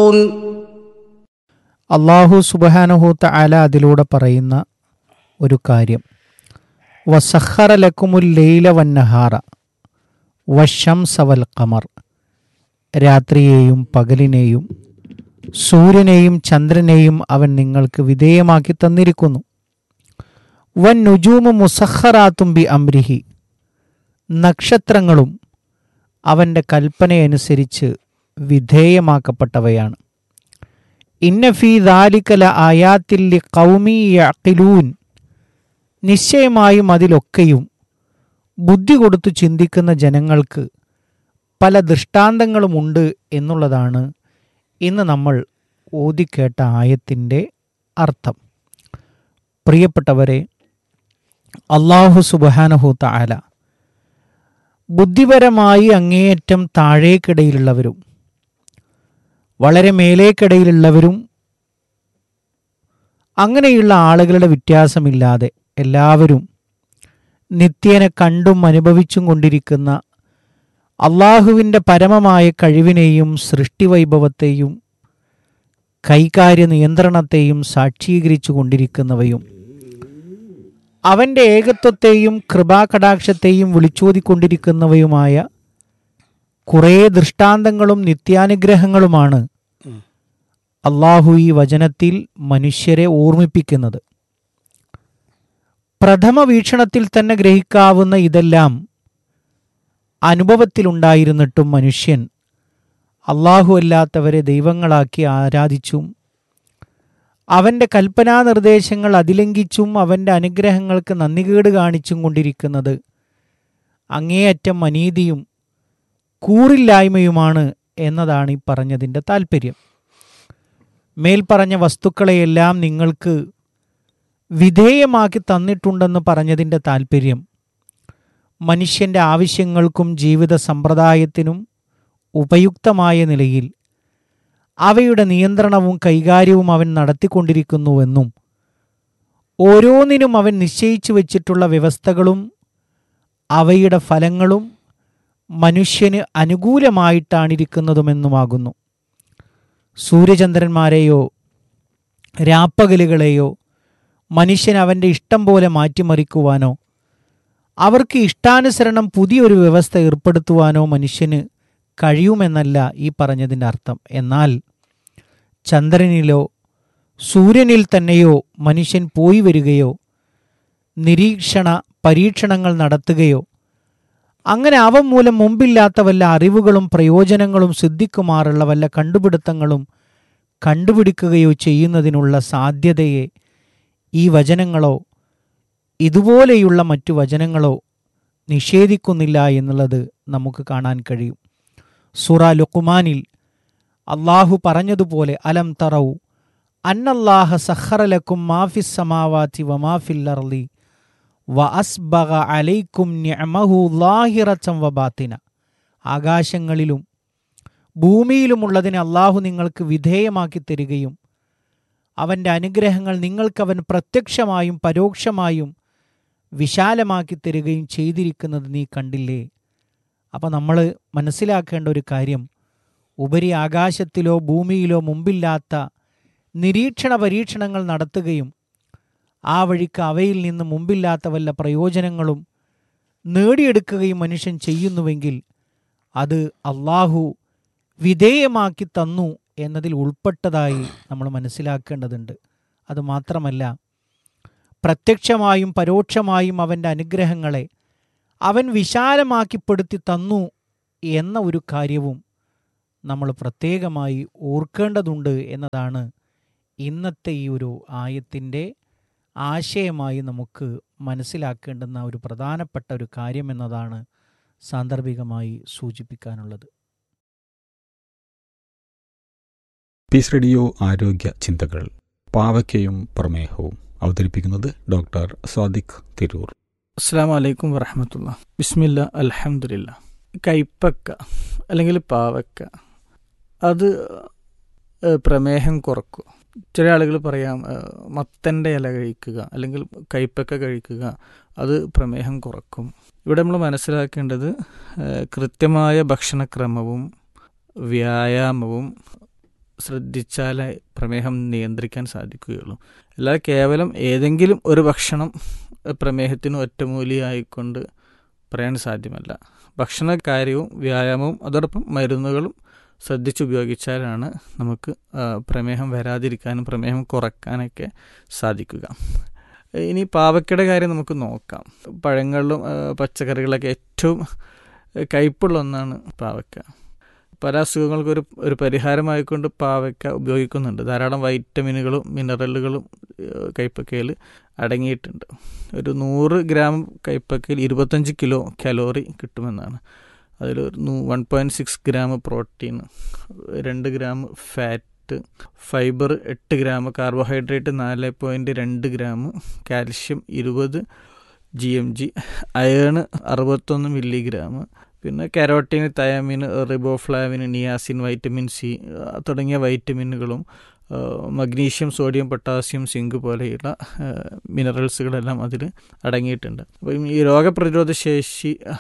يعملون അള്ളാഹു സുബഹാനഹൂത്ത അല അതിലൂടെ പറയുന്ന ഒരു കാര്യം വസഖറ ലക്കുമുൽ ലൈല വന്നഹാറ വശംസ വൽ ഖമർ രാത്രിയെയും പകലിനെയും സൂര്യനെയും ചന്ദ്രനെയും അവൻ നിങ്ങൾക്ക് വിധേയമാക്കി തന്നിരിക്കുന്നു വൻ നുജൂമു മുസഖറാത്തും ബി അംരിഹി നക്ഷത്രങ്ങളും അവൻ്റെ കൽപ്പനയനുസരിച്ച് വിധേയമാക്കപ്പെട്ടവയാണ് ഇന്നഫി ദാലിക്കല ആയാത്തില്ലി കൗമി യഖിലൂൻ നിശ്ചയമായും അതിലൊക്കെയും ബുദ്ധി കൊടുത്തു ചിന്തിക്കുന്ന ജനങ്ങൾക്ക് പല ദൃഷ്ടാന്തങ്ങളുമുണ്ട് എന്നുള്ളതാണ് ഇന്ന് നമ്മൾ ഓതിക്കേട്ട ആയത്തിൻ്റെ അർത്ഥം പ്രിയപ്പെട്ടവരെ അള്ളാഹു സുബഹാനഹൂത്ത ആല ബുദ്ധിപരമായി അങ്ങേയറ്റം താഴേക്കിടയിലുള്ളവരും വളരെ മേലേക്കിടയിലുള്ളവരും അങ്ങനെയുള്ള ആളുകളുടെ വ്യത്യാസമില്ലാതെ എല്ലാവരും നിത്യേന കണ്ടും അനുഭവിച്ചും കൊണ്ടിരിക്കുന്ന അള്ളാഹുവിൻ്റെ പരമമായ കഴിവിനെയും സൃഷ്ടിവൈഭവത്തെയും കൈകാര്യ നിയന്ത്രണത്തെയും സാക്ഷീകരിച്ചു കൊണ്ടിരിക്കുന്നവയും അവൻ്റെ ഏകത്വത്തെയും കൃപാകടാക്ഷത്തെയും വിളിച്ചോതിക്കൊണ്ടിരിക്കുന്നവയുമായ കുറേ ദൃഷ്ടാന്തങ്ങളും നിത്യാനുഗ്രഹങ്ങളുമാണ് അള്ളാഹു ഈ വചനത്തിൽ മനുഷ്യരെ ഓർമ്മിപ്പിക്കുന്നത് പ്രഥമ വീക്ഷണത്തിൽ തന്നെ ഗ്രഹിക്കാവുന്ന ഇതെല്ലാം അനുഭവത്തിലുണ്ടായിരുന്നിട്ടും മനുഷ്യൻ അള്ളാഹു അല്ലാത്തവരെ ദൈവങ്ങളാക്കി ആരാധിച്ചും അവൻ്റെ കൽപ്പനാ നിർദ്ദേശങ്ങൾ അതിലംഘിച്ചും അവൻ്റെ അനുഗ്രഹങ്ങൾക്ക് നന്ദികേട് കാണിച്ചും കൊണ്ടിരിക്കുന്നത് അങ്ങേയറ്റം അനീതിയും കൂറില്ലായ്മയുമാണ് എന്നതാണ് ഈ പറഞ്ഞതിൻ്റെ താല്പര്യം മേൽപ്പറഞ്ഞ വസ്തുക്കളെയെല്ലാം നിങ്ങൾക്ക് വിധേയമാക്കി തന്നിട്ടുണ്ടെന്ന് പറഞ്ഞതിൻ്റെ താല്പര്യം മനുഷ്യൻ്റെ ആവശ്യങ്ങൾക്കും ജീവിത സമ്പ്രദായത്തിനും ഉപയുക്തമായ നിലയിൽ അവയുടെ നിയന്ത്രണവും കൈകാര്യവും അവൻ നടത്തിക്കൊണ്ടിരിക്കുന്നുവെന്നും ഓരോന്നിനും അവൻ നിശ്ചയിച്ചു വച്ചിട്ടുള്ള വ്യവസ്ഥകളും അവയുടെ ഫലങ്ങളും മനുഷ്യന് അനുകൂലമായിട്ടാണിരിക്കുന്നതുമെന്നുമാകുന്നു സൂര്യചന്ദ്രന്മാരെയോ രാപ്പകലുകളെയോ മനുഷ്യൻ അവൻ്റെ ഇഷ്ടം പോലെ മാറ്റിമറിക്കുവാനോ അവർക്ക് ഇഷ്ടാനുസരണം പുതിയൊരു വ്യവസ്ഥ ഏർപ്പെടുത്തുവാനോ മനുഷ്യന് കഴിയുമെന്നല്ല ഈ പറഞ്ഞതിൻ്റെ അർത്ഥം എന്നാൽ ചന്ദ്രനിലോ സൂര്യനിൽ തന്നെയോ മനുഷ്യൻ പോയി വരികയോ നിരീക്ഷണ പരീക്ഷണങ്ങൾ നടത്തുകയോ അങ്ങനെ അവ മൂലം മുമ്പില്ലാത്ത വല്ല അറിവുകളും പ്രയോജനങ്ങളും സിദ്ധിക്കുമാറുള്ള വല്ല കണ്ടുപിടുത്തങ്ങളും കണ്ടുപിടിക്കുകയോ ചെയ്യുന്നതിനുള്ള സാധ്യതയെ ഈ വചനങ്ങളോ ഇതുപോലെയുള്ള മറ്റു വചനങ്ങളോ നിഷേധിക്കുന്നില്ല എന്നുള്ളത് നമുക്ക് കാണാൻ കഴിയും സുറ ലുക്കുമാനിൽ അള്ളാഹു പറഞ്ഞതുപോലെ അലം തറവു അന്നല്ലാഹ സഹറലക്കും മാഫിസ് സമാവാത്തി വമാഫിൽ അർലി വ അസ്ബഗ അലൈക്കും നിഅമഹു ലാഹിറച്ചം വബാത്തിന ആകാശങ്ങളിലും ഭൂമിയിലുമുള്ളതിനെ അള്ളാഹു നിങ്ങൾക്ക് വിധേയമാക്കി തരികയും അവൻ്റെ അനുഗ്രഹങ്ങൾ നിങ്ങൾക്കവൻ പ്രത്യക്ഷമായും പരോക്ഷമായും വിശാലമാക്കി തരികയും ചെയ്തിരിക്കുന്നത് നീ കണ്ടില്ലേ അപ്പം നമ്മൾ മനസ്സിലാക്കേണ്ട ഒരു കാര്യം ഉപരി ആകാശത്തിലോ ഭൂമിയിലോ മുമ്പില്ലാത്ത നിരീക്ഷണ പരീക്ഷണങ്ങൾ നടത്തുകയും ആ വഴിക്ക് അവയിൽ നിന്ന് മുമ്പില്ലാത്ത വല്ല പ്രയോജനങ്ങളും നേടിയെടുക്കുകയും മനുഷ്യൻ ചെയ്യുന്നുവെങ്കിൽ അത് അള്ളാഹു വിധേയമാക്കി തന്നു എന്നതിൽ ഉൾപ്പെട്ടതായി നമ്മൾ മനസ്സിലാക്കേണ്ടതുണ്ട് അതുമാത്രമല്ല പ്രത്യക്ഷമായും പരോക്ഷമായും അവൻ്റെ അനുഗ്രഹങ്ങളെ അവൻ വിശാലമാക്കിപ്പെടുത്തി തന്നു എന്ന ഒരു കാര്യവും നമ്മൾ പ്രത്യേകമായി ഓർക്കേണ്ടതുണ്ട് എന്നതാണ് ഇന്നത്തെ ഈ ഒരു ആയത്തിൻ്റെ ആശയമായി നമുക്ക് മനസ്സിലാക്കേണ്ടുന്ന ഒരു പ്രധാനപ്പെട്ട ഒരു കാര്യമെന്നതാണ് സാന്ദർഭികമായി സൂചിപ്പിക്കാനുള്ളത് പീസ് റേഡിയോ ആരോഗ്യ ചിന്തകൾ പാവയ്ക്കയും പ്രമേഹവും അവതരിപ്പിക്കുന്നത് ഡോക്ടർ സ്വാദിഖ് തിരൂർ അസ്സാം വലൈക്കും വറഹമത്തുള്ള ബിസ്മില്ല അലഹമുല്ല കൈപ്പക്ക അല്ലെങ്കിൽ പാവക്ക അത് ഏഹ്, പ്രമേഹം കുറക്കും ചില ആളുകൾ പറയാം ഏഹ്, മത്തൻ്റെ ഇല കഴിക്കുക അല്ലെങ്കിൽ കൈപ്പക്ക കഴിക്കുക അത് പ്രമേഹം കുറക്കും ഇവിടെ നമ്മൾ മനസ്സിലാക്കേണ്ടത് ഏഹ്, കൃത്യമായ ഭക്ഷണക്രമവും വ്യായാമവും ശ്രദ്ധിച്ചാലേ പ്രമേഹം നിയന്ത്രിക്കാൻ സാധിക്കുകയുള്ളൂ അല്ലാതെ കേവലം ഏതെങ്കിലും ഒരു ഭക്ഷണം ഏഹ്, പ്രമേഹത്തിന് ഒറ്റമൂലിയായിക്കൊണ്ട് പറയാൻ സാധ്യമല്ല ഭക്ഷണ കാര്യവും വ്യായാമവും അതോടൊപ്പം മരുന്നുകളും ശ്രദ്ധിച്ചുപയോഗിച്ചാലാണ് നമുക്ക് ആ, പ്രമേഹം വരാതിരിക്കാനും പ്രമേഹം കുറക്കാനൊക്കെ സാധിക്കുക ഇനി പാവയ്ക്കയുടെ കാര്യം നമുക്ക് നോക്കാം പഴങ്ങളിലും ആ, പച്ചക്കറികളിലൊക്കെ ഏറ്റവും കയ്പുള്ള ഒന്നാണ് പാവയ്ക്ക പല അസുഖങ്ങൾക്കും ഒരു ഒരു പരിഹാരമായിക്കൊണ്ട് പാവയ്ക്ക ഉപയോഗിക്കുന്നുണ്ട് ധാരാളം വൈറ്റമിനുകളും മിനറലുകളും ഏഹ്, കയ്പക്കയിൽ അടങ്ങിയിട്ടുണ്ട് ഒരു നൂറ് ഗ്രാം കയ്പക്കയിൽ ഇരുപത്തഞ്ച് കിലോ കലോറി കിട്ടുമെന്നാണ് അതിൽ one point six gram protein രണ്ട് ഗ്രാം ഫാറ്റ് ഫൈബർ എട്ട് ഗ്രാം കാർബോഹൈഡ്രേറ്റ് നാല് പോയിൻറ്റ് രണ്ട് ഗ്രാം കാൽഷ്യം ഇരുപത് ജി എം ജി അയേൺ അറുപത്തൊന്ന് മില്ലിഗ്രാം പിന്നെ carotene thiamine riboflavin niacin vitamin C ആ, തുടങ്ങിയ വൈറ്റമിനുകളും ആ, മഗ്നീഷ്യം സോഡിയം പൊട്ടാസ്യം സിങ്ക് പോലെയുള്ള ആ, മിനറൽസുകളെല്ലാം അതിൽ അടങ്ങിയിട്ടുണ്ട് അപ്പം ഈ രോഗപ്രതിരോധ ശേഷി ആ,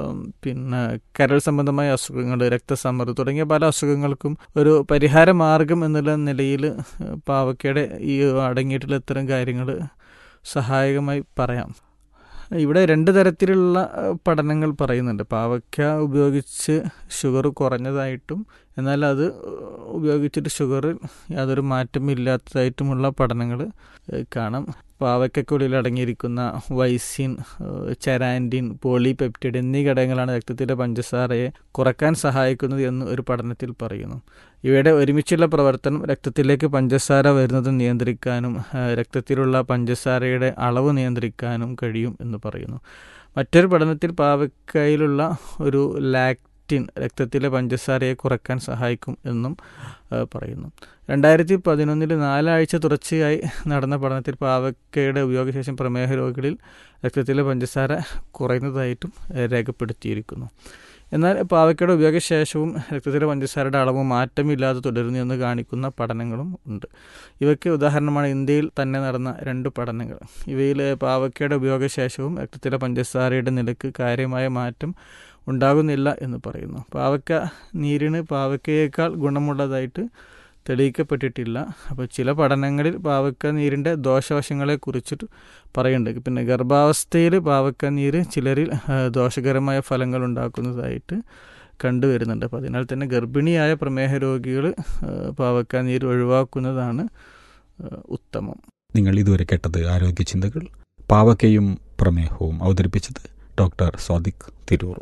പിന്നെ കരൾ സംബന്ധമായ അസുഖങ്ങൾ രക്തസമ്മർദ്ദം തുടങ്ങിയ പല അസുഖങ്ങൾക്കും ഒരു പരിഹാര മാർഗം എന്നുള്ള നിലയിൽ പാവക്കയുടെ ഈ അടങ്ങിയിട്ടുള്ള ഇത്തരം കാര്യങ്ങൾ സഹായകമായി പറയാം ഇവിടെ രണ്ട് തരത്തിലുള്ള അഹ്, പഠനങ്ങൾ പറയുന്നുണ്ട് പാവയ്ക്ക ഉപയോഗിച്ച് ഷുഗർ കുറഞ്ഞതായിട്ടും എന്നാൽ അത് ഉപയോഗിച്ചിട്ട് ഷുഗറിൽ യാതൊരു മാറ്റമില്ലാത്തതായിട്ടുമുള്ള പഠനങ്ങൾ ഏഹ്, കാണാം പാവയ്ക്കുള്ളിൽ അടങ്ങിയിരിക്കുന്ന വൈസിൻ ഏഹ്, ചെറാൻറ്റിൻ പോളിപെപ്റ്റിഡ് എന്നീ ഘടകങ്ങളാണ് രക്തത്തിലെ പഞ്ചസാരയെ കുറക്കാൻ സഹായിക്കുന്നത് എന്ന് ഒരു പഠനത്തിൽ പറയുന്നു ഇവയുടെ ഒരുമിച്ചുള്ള പ്രവർത്തനം രക്തത്തിലേക്ക് പഞ്ചസാര വരുന്നത് നിയന്ത്രിക്കാനും ആ, രക്തത്തിലുള്ള പഞ്ചസാരയുടെ അളവ് നിയന്ത്രിക്കാനും കഴിയും എന്ന് പറയുന്നു മറ്റൊരു പഠനത്തിൽ പാവക്കയിലുള്ള ഒരു ലാക്റ്റിൻ രക്തത്തിലെ പഞ്ചസാരയെ കുറക്കാൻ സഹായിക്കും എന്നും ആ, പറയുന്നു രണ്ടായിരത്തി പതിനൊന്നിൽ നാലാഴ്ച തുടർച്ചയായി നടന്ന പഠനത്തിൽ പാവക്കയുടെ ഉപയോഗശേഷം പ്രമേഹ രോഗികളിൽ രക്തത്തിലെ പഞ്ചസാര കുറയുന്നതായിട്ടും ആ, രേഖപ്പെടുത്തിയിരിക്കുന്നു എന്നാൽ പാവയ്ക്കയുടെ ഉപയോഗശേഷവും രക്തത്തിലെ പഞ്ചസാരയുടെ അളവ് മാറ്റമില്ലാതെ തുടരുന്നു എന്ന് കാണിക്കുന്ന പഠനങ്ങളും ഉണ്ട് ഇവയ്ക്ക് ഉദാഹരണമാണ് ഇന്ത്യയിൽ തന്നെ നടന്ന രണ്ട് പഠനങ്ങൾ ഇവയിൽ പാവയ്ക്കയുടെ ഉപയോഗശേഷവും രക്തത്തിലെ പഞ്ചസാരയുടെ നിരക്ക് കാര്യമായ മാറ്റം ഉണ്ടാകുന്നില്ല എന്ന് പറയുന്നു പാവയ്ക്ക നീരിന് പാവയ്ക്കയേക്കാൾ ഗുണമുള്ളതായിട്ട് തെളിയിക്കപ്പെട്ടിട്ടില്ല അപ്പോൾ ചില പഠനങ്ങളിൽ പാവക്ക നീരിൻ്റെ ദോഷവശങ്ങളെ കുറിച്ചിട്ട് പറയുന്നുണ്ട് പിന്നെ ഗർഭാവസ്ഥയിൽ പാവക്ക നീര് ചിലരിൽ ആ, ദോഷകരമായ ഫലങ്ങൾ ഉണ്ടാക്കുന്നതായിട്ട് കണ്ടുവരുന്നുണ്ട് അപ്പോൾ അതിനാൽ തന്നെ ഗർഭിണിയായ പ്രമേഹ രോഗികൾ പാവക്ക നീര് ഒഴിവാക്കുന്നതാണ് ആ, ഉത്തമം നിങ്ങൾ ഇതുവരെ കേട്ടത് ആരോഗ്യ ചിന്തകൾ പാവക്കയും പ്രമേഹവും അവതരിപ്പിച്ചത് ഡോക്ടർ സ്വാദിഖ് തിരൂർ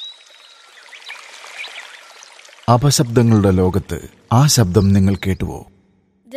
അപശബ്ദങ്ങളുടെ ലോകത്ത് ആ ശബ്ദം നിങ്ങൾ കേട്ടുവോ